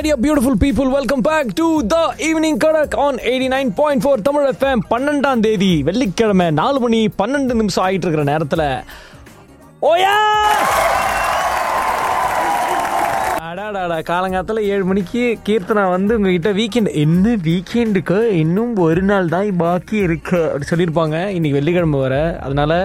dear beautiful people, welcome back to the evening Kadak on 89.4 Tamil FM பன்னெண்டாம் தேதி வெள்ளிக்கிழமை நாலு மணி பன்னெண்டு நிமிஷம் ஆயிட்டு இருக்கிற நேரத்தில் ஓயா அடாடாடா காலங்காத்தில் ஏழு மணிக்கு கீர்த்தனா வந்து உங்ககிட்ட வீக்கெண்ட் என்ன வீக்கெண்டுக்கு இன்னும் ஒரு நாள் தான் பாக்கி இருக்கு அப்படி சொல்லியிருப்பாங்க இன்னைக்கு வெள்ளிக்கிழமை வர அதனால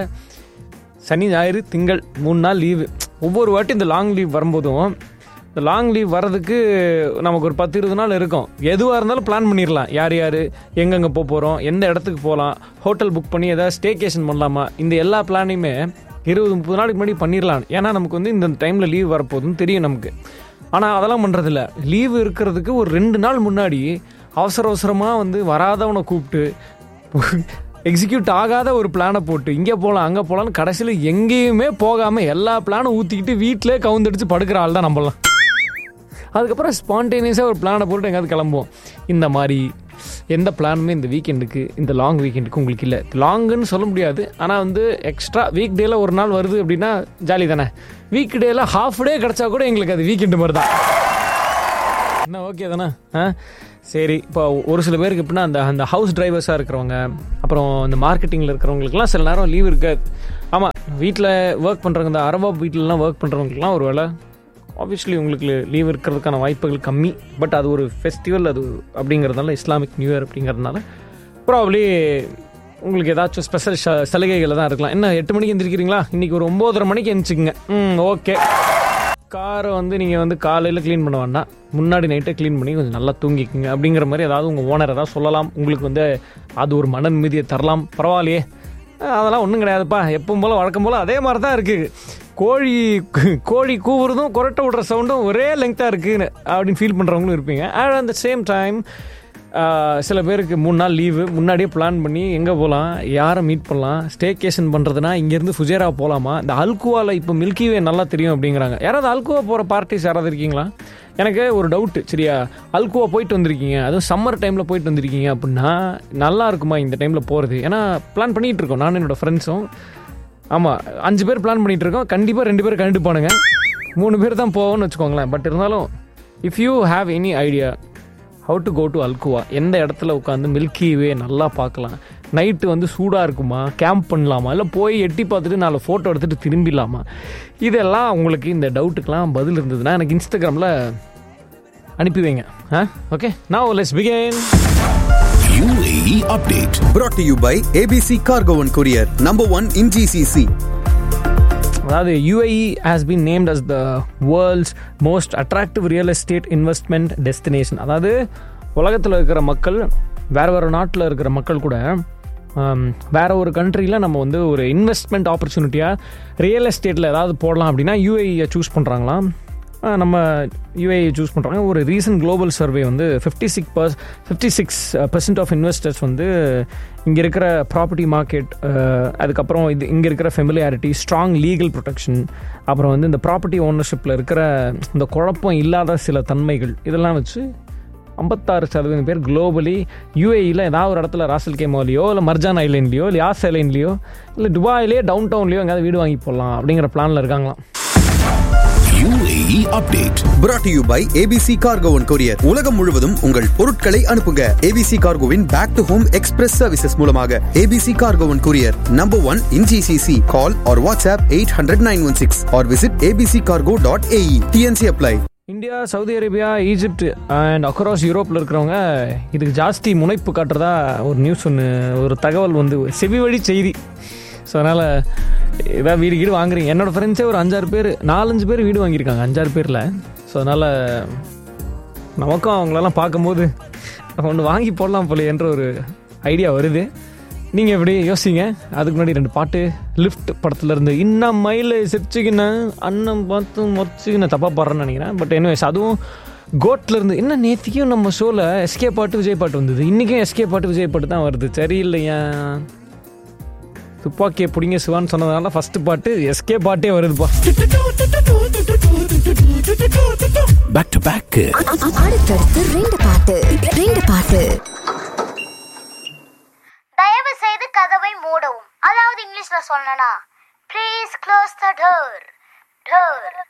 சனி ஞாயிறு திங்கள் மூணு நாள் லீவு ஒவ்வொரு வாட்டி இந்த லாங் லீவ் வரும்போதும் இந்த லாங் லீவ் வர்றதுக்கு நமக்கு ஒரு பத்து இருபது நாள் இருக்கும் எதுவாக இருந்தாலும் பிளான் பண்ணிடலாம் யார் யார் எங்கெங்கே போக போகிறோம் எந்த இடத்துக்கு போகலாம் ஹோட்டல் புக் பண்ணி ஏதாவது ஸ்டேகேஷன் பண்ணலாமா இந்த எல்லா பிளானையுமே இருபது முப்பது நாளைக்கு முன்னாடி பண்ணிடலாம் ஏன்னா நமக்கு வந்து இந்த டைமில் லீவ் வரப்போகுதுன்னு தெரியும் நமக்கு ஆனால் அதெல்லாம் பண்ணுறதில்ல லீவு இருக்கிறதுக்கு ஒரு ரெண்டு நாள் முன்னாடி அவசர அவசரமாக வந்து வராதவனை கூப்பிட்டு எக்ஸிக்யூட் ஆகாத ஒரு பிளானை போட்டு இங்கே போகலாம் அங்கே போகலான்னு கடைசியில் எங்கேயுமே போகாமல் எல்லா பிளானும் ஊற்றிக்கிட்டு வீட்டிலே கவுந்தடிச்சு படுக்கிற ஆள் தான் நம்பலாம் அதுக்கப்புறம் ஸ்பான்டேனியஸாக ஒரு பிளானை போட்டு எங்கேயாவது கிளம்புவோம் இந்த மாதிரி எந்த பிளானுமே இந்த வீக்கெண்டுக்கு இந்த லாங் வீக்கெண்டுக்கு உங்களுக்கு இல்லை லாங்குன்னு சொல்ல முடியாது ஆனால் வந்து எக்ஸ்ட்ரா வீக் டேல ஒரு நாள் வருது அப்படின்னா ஜாலி தானே வீக் டேல ஹாஃப் டே கிடச்சா கூட எங்களுக்கு அது வீக்கெண்டு மாதிரி தான் என்ன ஓகே தானே ஆ சரி இப்போ ஒரு சில பேருக்கு எப்படின்னா அந்த அந்த ஹவுஸ் டிரைவர்ஸாக இருக்கிறவங்க அப்புறம் இந்த மார்க்கெட்டிங்கில் இருக்கிறவங்களுக்குலாம் சில நேரம் லீவ் இருக்காது ஆமாம் வீட்டில் ஒர்க் பண்ணுறவங்க இந்த அரபா வீட்டிலலாம் ஒர்க் பண்ணுறவங்களுக்குலாம் ஒரு வேலை ஆப்வியஸ்லி உங்களுக்கு லீவ் இருக்கிறதுக்கான வாய்ப்புகள் கம்மி பட் அது ஒரு ஃபெஸ்டிவல் அது அப்படிங்கிறதுனால இஸ்லாமிக் நியூ இயர் அப்படிங்கிறதுனால ப்ராப்ளி உங்களுக்கு ஏதாச்சும் ஸ்பெஷல் சலுகைகள் தான் இருக்கலாம் என்ன எட்டு மணிக்கு எந்திரிக்கிறீங்களா இன்றைக்கி ஒரு ஒம்போதரை மணிக்கு எந்திரிச்சிங்க ம் ஓகே காரை வந்து நீங்கள் வந்து காலையில் க்ளீன் பண்ண வேண்டாம் முன்னாடி நைட்டே க்ளீன் பண்ணி கொஞ்சம் நல்லா தூங்கிக்குங்க அப்படிங்கிற மாதிரி ஏதாவது உங்கள் ஓனர் ஏதாவது சொல்லலாம் உங்களுக்கு வந்து அது ஒரு மன நிம்மதியை தரலாம் பரவாயில்லையே அஹ் அதெல்லாம் ஒன்றும் கிடையாதுப்பா எப்பவும் போல் வழக்கம் போல் அதே மாதிரி தான் இருக்குது கோழி கோழி கூவுறதும் கொரட்டை விடுற சவுண்டும் ஒரே லெங்க்த்தாக இருக்குன்னு அப்படின்னு ஃபீல் பண்ணுறவங்களும் இருப்பீங்க and at the same time சில பேருக்கு மூணு நாள் லீவு முன்னாடியே பிளான் பண்ணி எங்கே போகலாம் யாரை மீட் பண்ணலாம் ஸ்டேகேஷன் பண்ணுறதுனா இங்கேருந்து ஃபுஜேரா போகலாமா இந்த அல்குவாவில் இப்போ மில்கிவே நல்லா தெரியும் அப்படிங்கிறாங்க யாராவது அல்குவா போகிற பார்ட்டிஸ் யாராவது இருக்கீங்களா எனக்கு ஒரு டவுட்டு சரியா அல்குவா போயிட்டு வந்திருக்கீங்க அதுவும் சம்மர் டைமில் போயிட்டு வந்திருக்கீங்க அப்படின்னா நல்லா இருக்குமா இந்த டைமில் போகிறது ஏன்னா பிளான் பண்ணிகிட்டு இருக்கோம் நானும் என்னோடய ஃப்ரெண்ட்ஸும் ஆமாம் அஞ்சு பேர் பிளான் பண்ணிகிட்டு இருக்கோம் கண்டிப்பாக ரெண்டு பேர் கண்டுப்பானுங்க மூணு பேர் தான் போவோம்னு வச்சுக்கோங்களேன் பட் இருந்தாலும் if you have any idea how to go to Al Qua'a எந்த இடத்துல உட்காந்து மில்கி வே நல்லா பார்க்கலாம் நைட்டு வந்து சூடாக இருக்குமா கேம்ப் பண்ணலாமா இல்லை போய் எட்டி பார்த்துட்டு நாலு ஃபோட்டோ எடுத்துகிட்டு திரும்பிடலாமா இதெல்லாம் உங்களுக்கு இந்த டவுட்டுக்கெலாம் பதில் இருந்ததுன்னா எனக்கு இன்ஸ்டாகிராமில் அனுப்பி வைங்க ஆ ஓகே நான் let's begin UAE update. brought to you by ABC Cargo and Courier, number one in GCC. அதாவது UAE has been named as the world's most attractive real estate investment destination அதாவது உலகத்தில் இருக்கிற மக்கள் வேற வேறு நாட்டில் இருக்கிற மக்கள் கூட ஆம், வேற ஒரு கண்ட்ரியில் நம்ம வந்து ஒரு இன்வெஸ்ட்மெண்ட் ஆப்பர்ச்சுனிட்டியாக ரியல் எஸ்டேட்டில் ஏதாவது போடலாம் அப்படின்னா யூஏஇயை சூஸ் பண்ணுறாங்களாம் ஆ, நம்ம யூஏஇ சூஸ் பண்ணுறாங்க ஒரு ரீசன்ட் குளோபல் சர்வே வந்து fifty six per fifty six percent of investors வந்து இங்கே இருக்கிற ப்ராப்பர்ட்டி மார்க்கெட் அதுக்கப்புறம் இது இங்கே இருக்கிற ஃபெமிலியாரிட்டி ஸ்ட்ராங் லீகல் ப்ரொடெக்ஷன் அப்புறம் வந்து இந்த ப்ராப்பர்ட்டி ஓனர்ஷிப்பில் இருக்கிற இந்த குழப்பம் இல்லாத சில தன்மைகள் இதெல்லாம் வச்சு ஐம்பத்தாறு சதவீதம் பேர் குளோபலி யூஏஇயில் ஏதாவது ஒரு இடத்துல ராசல் கேமோலையோ இல்லை மர்ஜான் ஐலேண்ட்லையோ இல்லை யாஸ் ஐலேண்ட்லையோ இல்லை துபாயிலே டவுன் டவுன்லையோ எங்கேயாவது வீடு வாங்கி போடலாம் அப்படிங்கிற பிளானில் இருக்காங்களாம் UAE update. brought to you by ABC Cargo and Courier. உலகம் முழுவதும் உங்கள் பொருட்களை அனுப்புங்க ABC Cargoவின் back to home express services மூலமாக ABC Cargo and Courier, number one in GCC. Call or WhatsApp 800-916 or visit abccargo.ae. TNC apply. India Saudi Arabia Egypt and across யூரோப்பில் இருக்கிறவங்க இதுக்கு ஜாஸ்தி முனைப்பு காட்டுறதா ஒரு நியூஸ் ஒன்று ஒரு தகவல் வந்து செவி வழி செய்தி ஸோ அதனால் ஏதாவது வீடு வீடு வாங்குறீங்க என்னோடய ஃப்ரெண்ட்ஸே ஒரு அஞ்சாறு பேர் நாலஞ்சு பேர் வீடு வாங்கியிருக்காங்க அஞ்சாறு பேரில் ஸோ அதனால் நமக்கும் அவங்களெல்லாம் பார்க்கும்போது ஒன்று வாங்கி போடலாம் போல என்ற ஒரு ஐடியா வருது நீங்கள் எப்படி யோசிங்க அதுக்கு முன்னாடி ரெண்டு பாட்டு லிஃப்ட் படத்துல இருந்து இன்னும் மயில சிரிச்சுக்கின அண்ணன் பார்த்து மொச்சுக்கின தப்பாக பாடுறேன்னு நினைக்கிறேன் பட் எனிவேஸ் அதுவும் கோட்ல இருந்து என்ன நேத்திக்கும் நம்ம ஷோவில் எஸ்கே பாட்டு விஜய் பாட்டு வந்தது இன்றைக்கும் எஸ்கே பாட்டு விஜய் பாட்டு தான் வருது சரியில்லையா துப்பாக்கியை பிடிங்க சிவான்னு சொன்னதுனால ஃபர்ஸ்ட் பாட்டு எஸ்கே பாட்டே வருதுப்பா Back to back. அடுத்தடுத்து ரெண்டு பாட்டு ரெண்டு பாட்டு தயவு செய்து கதவை மூடவும் அதாவது இங்கிலீஷ்ல சொல்லணும்னா please close the door door